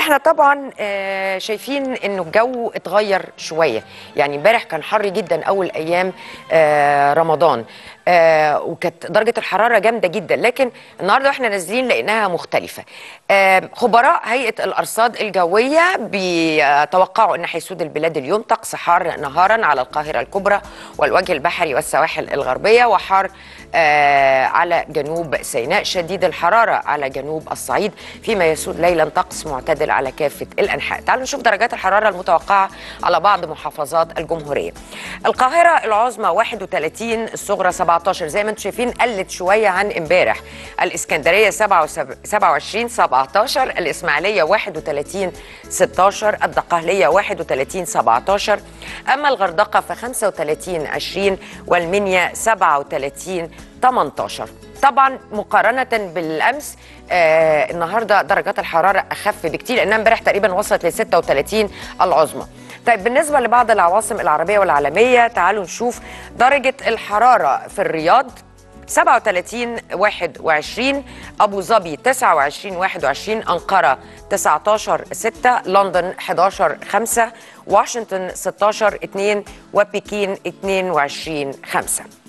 احنا طبعا آه، شايفين انه الجو اتغير شويه يعني امبارح كان حر جدا اول ايام آه، رمضان آه، وكانت درجه الحراره جامده جدا لكن النهارده واحنا نازلين لقيناها مختلفه آه، خبراء هيئه الارصاد الجويه بيتوقعوا ان هيسود البلاد اليوم طقس حار نهارا على القاهره الكبرى والوجه البحري والسواحل الغربيه وحار آه، على جنوب سيناء شديد الحراره على جنوب الصعيد فيما يسود ليلا طقس معتدل على كافه الانحاء تعالوا نشوف درجات الحراره المتوقعه على بعض محافظات الجمهوريه القاهره العظمى 31 الصغرى 17 زي ما انتم شايفين قلت شويه عن امبارح الاسكندريه 27 17 الاسماعيليه 31 16 الدقهليه 31 17 اما الغردقه ف 35 20 والمنيا 37 18 طبعا مقارنة بالأمس آه النهاردة درجات الحرارة أخف بكتير لأنها امبارح تقريبا وصلت ل 36 العظمى طيب بالنسبة لبعض العواصم العربية والعالمية تعالوا نشوف درجة الحرارة في الرياض 37 21 ابو ظبي 29 21 انقره 19 6 لندن 11 5 واشنطن 16 2 وبكين 22 5